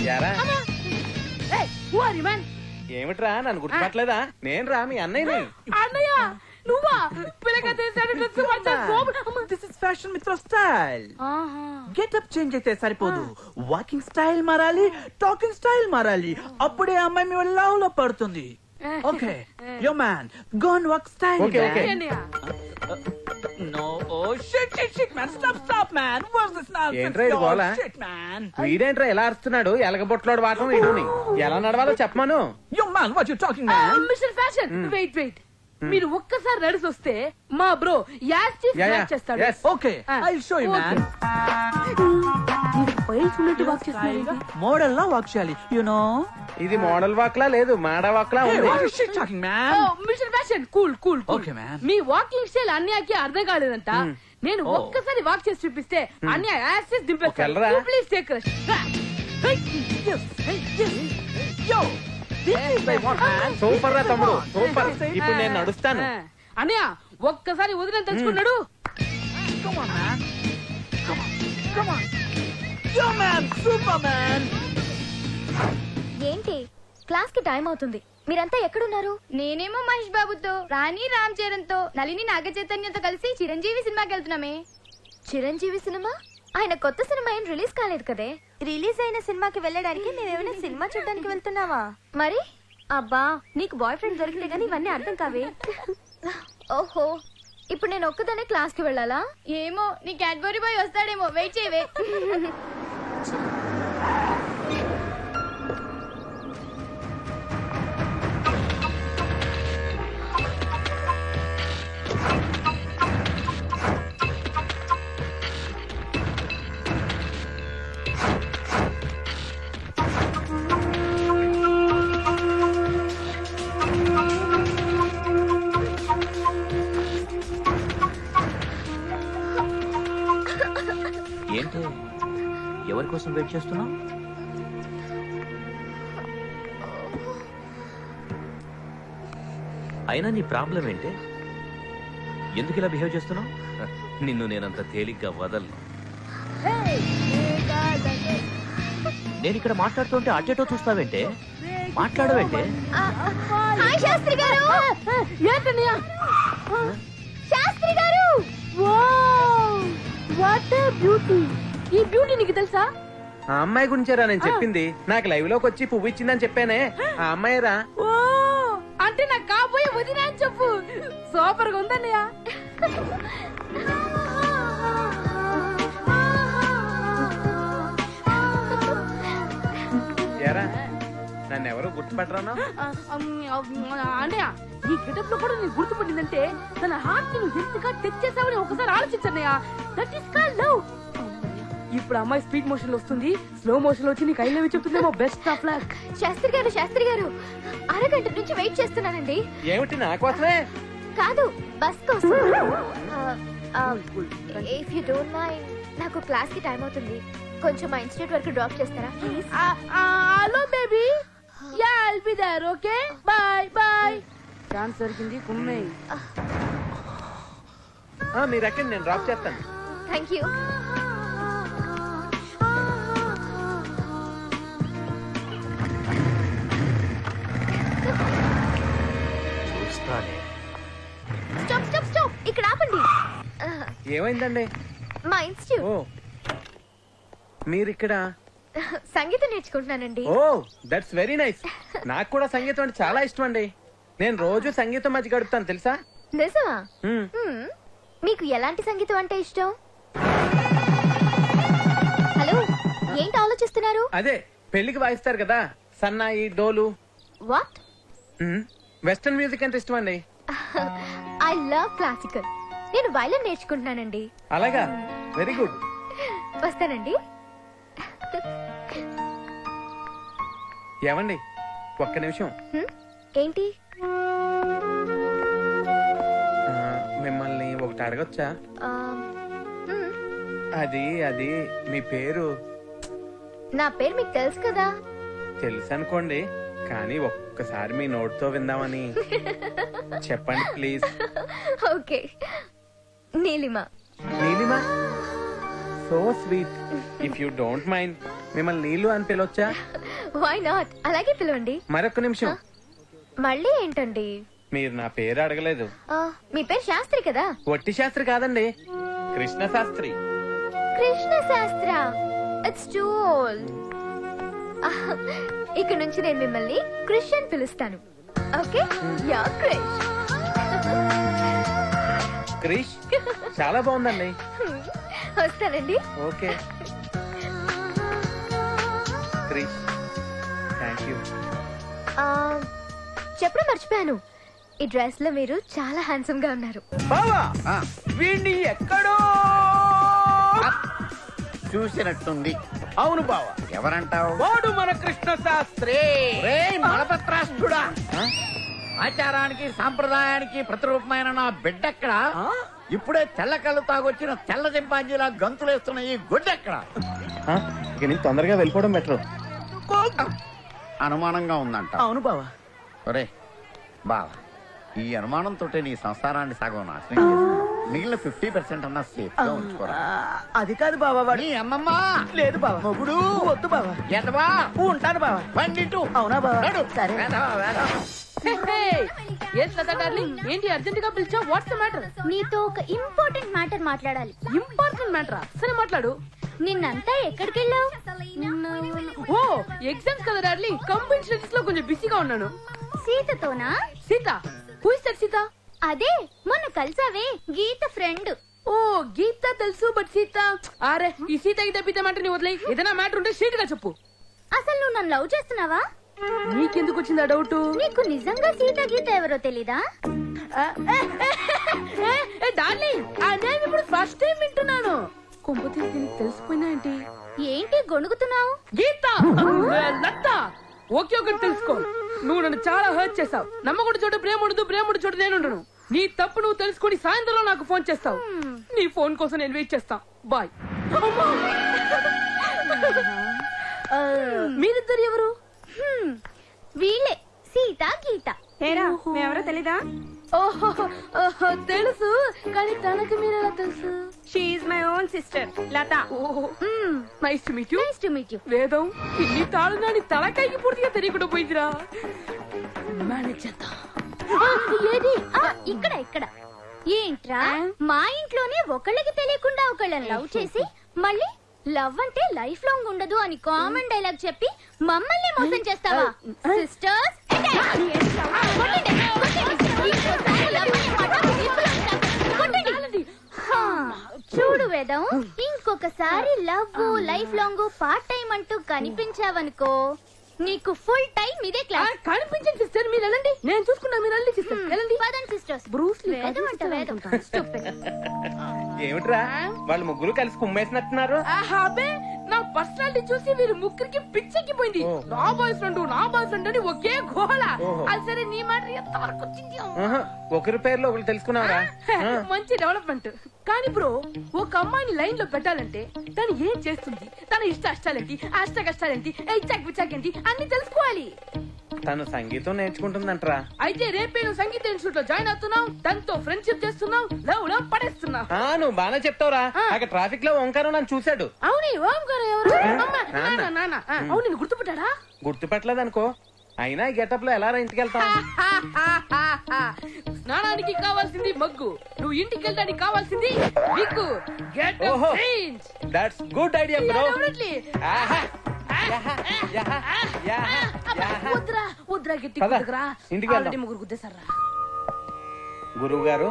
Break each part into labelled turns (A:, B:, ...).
A: యారా
B: who are you man
A: ఏమిట్రా నన్ను గుర్తుపట్టలేదా నేను రా మీ అన్నయ్యని
B: అన్నయ్య నువ్వా పిల్లగా చేశాడు dress
C: this is fashion Mitra style getup change అయితే సరిపోదు వాకింగ్ స్టైల్ మారాలి టాకింగ్ స్టైల్ మారాలి అప్పుడే ఆ అమ్మాయి మీ లవ్ లో పడుతుంది okay yo man go and walk style
A: Okay, okay.
C: No oh shit shit shit man stop stop man what's this
A: ఏంట్రా ఇది గోల?
C: షిట్ మ్యాన్
A: వీడేంట్రా ఎలా అరుస్తున్నాడు ఎలగబొట్లాడు వాటం వీడుని ఎలా నడవాలో చెప్పమాను
C: yo man what you talking man
B: mister fashion wait wait మీరు ఒక్కసారి నడిచి వస్తే మా బ్రో యాస్
A: Yeah, yeah.
B: చేస్తాడు
A: Yes.
C: Okay I show you man
B: పైచున్నట్టు వాక్ చేస్తున్నారు
C: మోడల్ లా వాక్ చేయాలి యు నో
A: ఇది మోడల్ వాక్లా లేదు మాడ వాక్లా
C: Hey,
A: ఉంది
C: what is she talking, man?
B: Mister fashion cool cool
C: Okay, man.
B: మీ వాకింగ్ స్టైల్ అన్యాకి అర్థం కాలేదంట నేను
C: Oh.
B: ఒక్కసారి వాక్ చేసి చూపిస్తే అన్య యాక్సెస్ దింపేస్తాను
A: ఒకళ్ళరా?
B: Please take rest
C: Yes, hey, yes. Yo, this is my what, man?
A: Super రా తమ్ముడు సూపర్ ఇప్పుడు నేను నడుస్తాను
B: అన్నయ్య ఒక్కసారి వదిన తెలుసుకున్నాడు
C: Come on, man. Come on, come on. Yo, man, Superman.
D: ఏంటి క్లాస్ కి టైం అవుతుంది మీరంతా ఎక్కడున్నారు
E: నేనేమో మహేష్ బాబుతో రాణి రామ్ చరణ్ తో నలిని నాగ చైతన్యతో కలిసి చిరంజీవి సినిమాకి వెళ్తున్నామే
D: చిరంజీవి సినిమా ఆయన కొత్త సినిమా ఏం రిలీజ్ కాలేదు కదే రిలీజ్ అయిన సినిమాకి వెళ్ళడానికి మేమేమైనా సినిమా చూడడానికి వెళ్తున్నావా మరి అబ్బా నీకు బాయ్ ఫ్రెండ్ దొరికితే గానీ ఇవన్నీ అర్థం కావే ఓహో ఇప్పుడు నేను ఒక్కదానే క్లాస్ కి వెళ్ళాలా
E: ఏమో నీ క్యాడ్బరీ బాయ్ వస్తాడేమో వెయిట్ చేయవే
F: ఏంటి ఎవరి కోసం వెయిట్ చేస్తున్నావు అయినా నీ ప్రాబ్లం ఏంటి ఎందుకు ఇలా బిహేవ్ చేస్తున్నావు నిన్ను నేనంత తేలిగ్గా వదలను నేను ఇక్కడ మాట్లాడుతుంటే అటేటో చూస్తావేంటే మాట్లాడవేంటే
D: హాయ్ శాస్త్రి గారు
B: ఏంటన్నయ్య
D: శాస్త్రి గారు
B: వాట్ బ్యూటీ ఈ బ్యూటీ నీకు తెలుసా
A: ఆ అమ్మాయి గురించేరా నేను చెప్పింది నాకు లైవ్ లోకి వచ్చి పువ్వు ఇచ్చిందని చెప్పానే ఆ అమ్మాయి రా
B: ఓ అంటే నాకు కాబోయే వదిన అని చెప్పు సూపర్ గా ఉందన్నయ్య
A: ఎరా నన్ను ఎవరు గుర్తుపట్టరానా
B: అన్నయ్య ఈ గెటప్ లో కూడా నేను గుర్తుపడిందంటే తన హార్ట్ నువ్వు ఎంతగా టచ్ చేసావని ఒకసారి ఆలోచించన్నయ్య దట్ ఇస్ కాల్ లవ్ ఇప్పుడు అమ్మాయి స్పీడ్ మోషన్ లో వస్తుంది స్లో మోషన్ లో వచ్చి నీకు ఐ లవ్ చెప్తుందేమో best of luck
D: Shastri garu Shastri గారు అరగంట నుంచి వెయిట్ చేస్తున్నానండి
A: ఏమిటి నా కోసమే
D: కాదు బస్ కోసం ఇఫ్ యూ డోంట్ మైండ్ నాకు క్లాస్ కి టైం అవుతుంది కొంచెం మా ఇన్స్టిట్యూట్ వరకు డ్రాప్ చేస్తారా please
B: hello baby ya I'll be there okay bye bye chance దొరికింది కుమ్మే
A: ఆ, మీరు ఎక్కండి నేను డ్రాప్ చేస్తాను
D: థ్యాంక్ యూ
F: చూస్తానే
D: స్టాప్ స్టాప్ స్టాప్ ఇక్కడ ఆపండి ఆ,
A: ఏమైందండి
D: మా
A: ఓ
D: ఇన్స్టిట్యూట్
A: మీరు ఇక్కడ
D: సంగీతం నేర్చుకుంటున్నానండి
A: ఓ దట్స్ వెరీ నైస్ నాకు కూడా సంగీతం అంటే చాలా ఇష్టం అండి నేను రోజు సంగీతం మధ్య గడుపుతాను తెలుసా
D: నిజమా
A: హ్మ్.
D: హ్మ్. మీకు ఎలాంటి సంగీతం అంటే ఇష్టం హలో ఏంటి ఆలోచిస్తున్నారు
A: అదే పెళ్లికి వాయిస్తారు కదా సన్నాయి డోలు
D: వాట్
A: హ్మ్. వెస్టర్న్ మ్యూజిక్ అంటే ఇష్టం అండి
D: ఐ లవ్ క్లాసికల్ నేను వైలన్ నేర్చుకుంటున్నానండి
A: అలాగా వెరీ గుడ్
D: వస్తానండి
A: ఏమండి ఒక్క నిమిషం
D: హ్మ్? ఏంటి
A: ఆ, మిమ్మల్ని ఒకటి అడగొచ్చా
D: ఆ, హ్మ్.
A: అది అది మీ పేరు
D: నా పేరు మీకు తెలుసు కదా
A: తెలుసు అనుకోండి కానీ ఒక్కసారి మీ నోటితో విందామని చెప్పండి please
D: okay Neelima
A: Neelima so sweet if you don't mind మిమ్మల్ని నీళ్ళు అని పిలవచ్చా
D: వై నాట్ అలాగే పిలవండి
A: మరొక నిమిషం
D: మళ్ళీ ఏంటండి
A: మీరు నా పేరు అడగలేదు
D: ఆ, మీ పేరు శాస్త్రి కదా
A: వట్టి శాస్త్రి కాదండి కృష్ణ శాస్త్రి
D: కృష్ణ శాస్త్ర ఇట్స్ టూ ఓల్డ్ ఇక నుంచి నేను మిమ్మల్ని క్రిష్ అని పిలుస్తాను ఓకే యా క్రిష్
A: క్రిష్ చాలా బాగుందండి
D: వస్తానండి
A: ఓకే క్రిష్ థ్యాంక్ యూ
D: ఆ, చెప్పడం మర్చిపోయాను ఈ డ్రెస్ లో మీరు చాలా హ్యాండ్సమ్ గా ఉన్నారు
C: బావా వీడిని ఎక్కడో
G: చూసినట్టుంది
C: అవును బావా
G: ఎవరంటావు
C: వాడు మన కృష్ణ శాస్త్రి
G: మలపత్రాష్ట్రుడా ఆచారానికి సాంప్రదాయానికి ప్రతిరూపమైన నా బిడ్డెక్కడ
C: ఆ?
G: ఇప్పుడే తెల్ల కళ్ళు తాగొచ్చిన తెల్ల చింపాంజీలా గంతులేస్తున్న ఈ గుడ్డెక్కడ
A: ఆ, ఇక నుంచి తొందరగా వెళ్ళిపోవడం బెటర్
G: అనుమానంగా ఉందంట
C: అవును బావా
G: ఒరే బావా ఈ అనుమానంతో నీ సంసారాన్ని సగం నాశనం చేసి మిగిలిన ఫిఫ్టీ పర్సెంట్ అన్నా సేఫ్ గా ఉంచుకోరా
C: ఆ, అది కాదు బావా వాడు
G: నీ అమ్మమ్మ
C: లేదు బావా
G: మొగుడు
C: వద్దు బావా
G: ఎదవా
C: ఉంటాను బావా
G: పండిటు
C: అవునా బావా
G: నడు.
C: సరే
G: వేదవా, వేదవా.
B: ఏం కదా డార్లింగ్ ఏంటి అర్జెంట్ గా పిలిచా వాట్స్ మ్యాటర్
E: నీతో ఒక ఇంపార్టెంట్ మ్యాటర్ మాట్లాడాలి
B: ఇంపార్టెంట్ మ్యాటరా సరే మాట్లాడు
E: నిన్నంతా ఎక్కడికి వెళ్ళావు
B: ఓ ఎగ్జామ్స్ కదా డార్లింగ్ కంపెనీ స్టడీస్ లో కొంచెం బిజీగా ఉన్నాను
E: సీతతోనా
B: Sita who is that Sita
E: అదే మొన్న కలిసావే గీత ఫ్రెండ్
B: ఓ గీత తెలుసు బట్ సీత అరే ఈ సీత గీత పీత మాట నీ వదిలే ఏదైనా మ్యాటర్ ఉంటే స్ట్రీట్ గా చెప్పు
E: అసలు నువ్వు నన్ను లవ్ చేస్తున్నావా
B: నీకెందుకు వచ్చింది ఆ డౌట్
E: నీకు నిజంగా సీత గీత ఎవరో తెలీదా
B: డార్లింగ్ ఆ నేమ్ ఇప్పుడు ఫస్ట్ టైం వింటున్నాను కొంపతి దీనికి తెలిసిపోయినా ఏంటి
E: ఏంటి గొణుగుతున్నావు
B: గీత ఏ, లత ఓకే ఒకటి తెలుసుకో నువ్వు నన్ను చాలా హర్ట్ చేసావు నమ్మకుడు చోట ప్రేమ ఉండదు ప్రేమ ఉండే చోట నేను ఉండను నీ తప్పు నువ్వు తెలుసుకొని సాయంత్రంలో నాకు ఫోన్ చేస్తావు నీ ఫోన్ కోసం నేను వెయిట్ చేస్తా బాయ్ మీరిద్దరు ఎవరు
E: వీళ్ళే సీత గీత
B: మేమెవరో తెలీదా ఓహో ఓహో, తెలుసు కానీ తనకి మీరెలా తెలుసు
H: she's my own sister Lata
B: ఓహో nice to meet you
E: nice to meet you
B: Vedam ఇన్ని తాళ్ళు నాని తలకాయకి పూర్తిగా తెలియకుండా పోయిందిరా మేనేజ్ చేద్దాం
E: ఏది ఆ, ఇక్కడ ఇక్కడ ఏంట్రా మా ఇంట్లోనే ఒకళ్ళకి తెలియకుండా ఒకళ్ళని లవ్ చేసి మళ్ళీ లవ్ అంటే లైఫ్ లాంగ్ ఉండదు అని కామన్ డైలాగ్ చెప్పి మమ్మల్ని మోసం చేస్తావా సిస్టర్స్ చూడు వేదం ఇంకొకసారి love life long part time అంటూ కనిపించావనుకో నీకు ఫుల్ టైం ఇదే
B: ఆ,
E: క్లాస్
B: కనిపించండి సిస్టర్ మీరు వెళ్ళండి నేను చూసుకున్నా మీరు వెళ్ళండి సిస్టర్ వెళ్ళండి
E: పదండి సిస్టర్స్
B: బ్రూస్ లీ
E: వేదం అంట వేదం Stupid.
A: ఏమిట్రా వాళ్ళు ముగ్గురు కలిసి కుమ్మేసినట్టున్నారు
B: ఆహా, అబ్బే నా పర్సనాలిటీ చూసి వీరు ముగ్గురికి పిచ్చెక్కిపోయింది
A: ఓ.
B: నా బాయ్ ఫ్రెండ్ నా బాయ్ ఫ్రెండ్ అని ఒకే గోళ
A: ఓహో.
B: అది సరే నీ మాట ఎంత వరకు వచ్చింది
A: ఆహా, ఒకరి పేర్లో ఒకరు తెలుసుకున్నారా
B: మంచి డెవలప్మెంట్ కానీ బ్రో ఒక అమ్మాయిని లైన్ లో పెట్టాలంటే తను ఏం చేస్తుంది తన ఇష్ట అష్టాలేంటి అష్ట కష్టాలేంటి ఇచ్చాక్ పిచ్చాక్ ఏంటి అన్ని తెలుసుకోవాలి
A: తను సంగీతం నేర్చుకుంటుందంటరా
B: అయితే రేపే నువ్వు సంగీత ఇన్స్టిట్యూట్ లో జాయిన్ అవుతున్నావు తనతో ఫ్రెండ్షిప్ చేస్తున్నావు లవ్ లో పడేస్తున్నావు
A: ఆ నువ్వు బాగానే చెప్తావురా అక్కడ ట్రాఫిక్ లో ఓంకారం నన్ను చూశాడు
B: అవుని ఓం గారు ఎవరు అమ్మ,
A: నాన్న.
B: నాన్న నాన్న ఆ, అవును నిన్ను గుర్తుపట్టాడా
A: గుర్తుపెట్టలేదనుకో అయినా ఈ గెటప్ లో ఎలా ఇంటికి వెళ్తాం
B: స్నానానికి కావాల్సింది మగ్గు నువ్వు ఇంటికి వెళ్ళడానికి కావాల్సింది విగ్గు గెట్
A: ఓహో. దట్స్ గుడ్ ఐడియా బ్రో
B: వద్దురా వద్దురా గట్టి
A: పద,
B: కుదుకురా
A: ఇంటికి వెళ్దాం.
B: ఆల్రెడీ ముగ్గురు గుద్దేశారా
A: గురువు గారు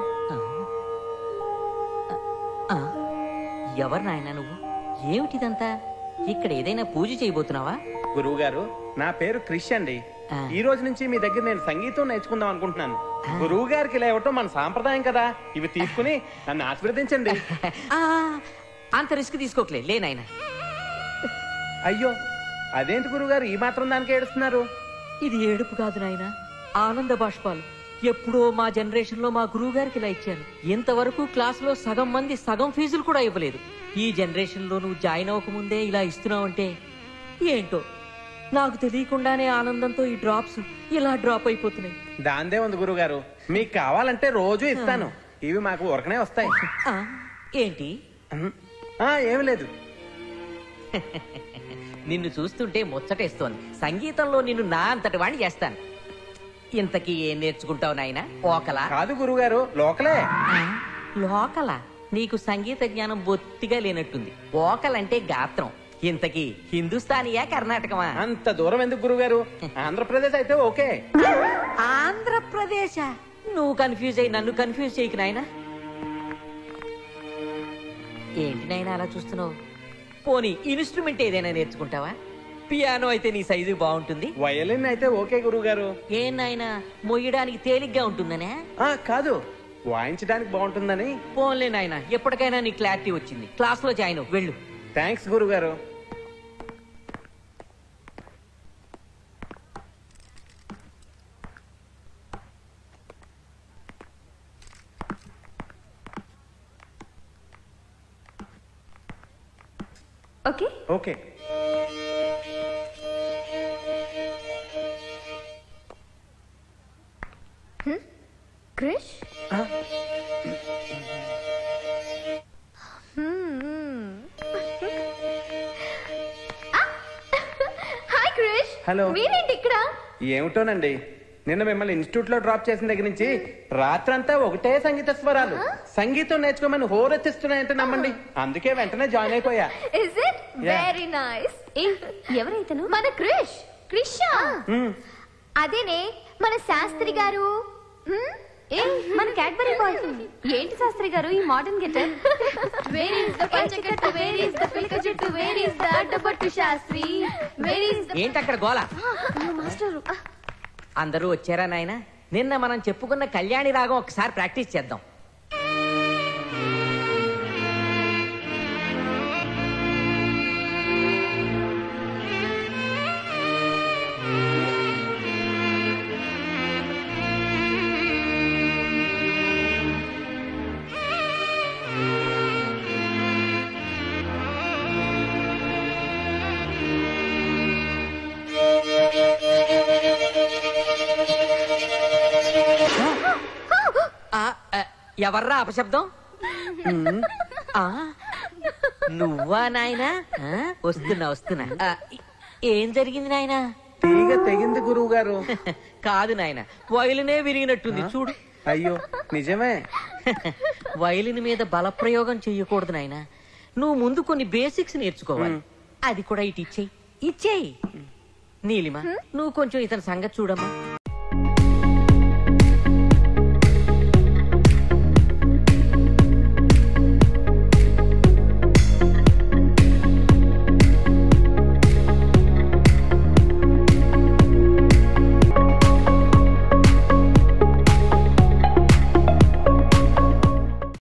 I: ఎవరు నాయనా నువ్వు ఏమిటిదంతా ఇక్కడ ఏదైనా పూజ చేయబోతున్నావా
A: గురువు గారు నా పేరు క్రిష్ అండి
I: ఆ.
A: ఈ రోజు నుంచి మీ దగ్గర నేను సంగీతం నేర్చుకుందాం అనుకుంటున్నాను గురువు గారికి ఇలా ఇవ్వటం మన సాంప్రదాయం కదా ఇవి తీసుకుని నన్ను ఆశీర్వదించండి
I: ఆ, అంత రిస్క్ తీసుకోకలే లే నాయనా
A: అయ్యో అదేంటి గురువు గారు ఈ మాత్రం దానికి ఏడుస్తున్నారు
I: ఇది ఏడుపు కాదు నాయనా ఆనంద బాష్పాలు ఎప్పుడో మా జనరేషన్ లో మా గురువు గారికి ఇలా ఇచ్చాను ఇంతవరకు క్లాస్ లో సగం మంది సగం ఫీజులు కూడా ఇవ్వలేదు ఈ జనరేషన్ లో నువ్వు జాయిన్ అవ్వకముందే ఇలా ఇస్తున్నావంటే ఏంటో నాకు తెలియకుండానే ఆనందంతో ఈ డ్రాప్స్ ఇలా డ్రాప్ అయిపోతున్నాయి
A: దాందే ఉంది గురువు గారు మీకు కావాలంటే రోజు ఇస్తాను ఇవి మాకు ఉరకనే వస్తాయి
I: ఆ, ఏంటి
A: ఆ, ఏమి లేదు
I: నిన్ను చూస్తుంటే ముచ్చటేస్తోంది సంగీతంలో నిన్ను నా అంతటి వాణ్ణి చేస్తాను ఇంతకీ ఏం నేర్చుకుంటావు నాయనా ఓకలా
A: కాదు గురుగారు లోకలే
I: లోకల నీకు సంగీత జ్ఞానం బొత్తిగా లేనట్టుంది ఓకలంటే గాత్రం ఇంతకీ హిందుస్థానియా కర్ణాటకమా
A: అంత దూరం ఎందుకు గురుగారు ఆంధ్రప్రదేశ్ అయితే ఓకే
I: ఆంధ్రప్రదేశ్ నువ్వు కన్ఫ్యూజ్ అయ్యి నన్ను కన్ఫ్యూజ్ చేయకు నాయనా ఏంటి నాయనా అలా చూస్తున్నావు పోనీ ఇన్స్ట్రుమెంట్ ఏదైనా నేర్చుకుంటావా పియానో అయితే నీ సైజు బాగుంటుంది
A: వయలిన్ అయితే ఓకే గురుగారు
I: ఏం నాయనా మొయ్యడానికి తేలిగ్గా ఉంటుందనే
A: ఆ కాదు వాయించడానికి బాగుంటుందని
I: పోన్లే నాయనా ఎప్పటికైనా నీ క్లారిటీ వచ్చింది క్లాస్ లో జాయిన్ అవ్వు, వెళ్ళు
A: థ్యాంక్స్ గురుగారు
D: ఓకే
A: ఓకే
D: క్రిష్
A: ఆ,
D: హాయ్ క్రిష్
A: హలో.
D: మీరేంటి ఇక్కడ
A: ఏమిటోనండి నిన్న మిమ్మల్ని ఇన్స్టిట్యూట్ లో డ్రాప్ చేసిన దగ్గర నుంచి రాత్రంతా ఒకటే సంగీత స్వరాలు సంగీతం నేర్చుకోమని హోరెత్తిస్తున్నాయంటే నమ్మండి అందుకే వెంటనే జాయిన్ అయిపోయా
D: is it
A: Yeah.
D: Very nice
E: ఎవరైతను
D: మన క్రిష్
E: క్రిషా
A: మ్మ్.
D: అదేనే మన శాస్త్రి గారు హ్మ్? ఏ మన క్యాడ్బరీ బాయ్ ఏంటి శాస్త్రి గారు ఈ modern getter
E: where is the పంచకట్టు వేర్ ఇస్ ద పిలక చెట్టు వేర్ ఇస్ ద అడ్డపట్టు శాస్త్రి వేర్ ఇస్ ద
I: ఏంటి అక్కడ గోల
D: మాస్టర్
I: అందరూ వచ్చారా నాయనా నిన్న మనం చెప్పుకున్న కళ్యాణి రాగం ఒకసారి ప్రాక్టీస్ చేద్దాం ఆ, ఆ, ఎవర్రా అపశబ్దం ఆ, నువ్వా నాయనా ఆ, వస్తున్నా వస్తున్నా ఆ, ఏం జరిగింది నాయనా
A: తీగ తెగింది గురువు గారు
I: కాదు నాయన వైలినే విరిగినట్టుంది చూడు
A: అయ్యో నిజమే
I: వైలిన్ మీద బలప్రయోగం చెయ్యకూడదు నాయన నువ్వు ముందు కొన్ని బేసిక్స్ నేర్చుకోవాలి అది కూడా ఇటు ఇచ్చేయి ఇచ్చేయి నీలిమ నువ్వు కొంచెం ఇతని సంగతి చూడమ్మా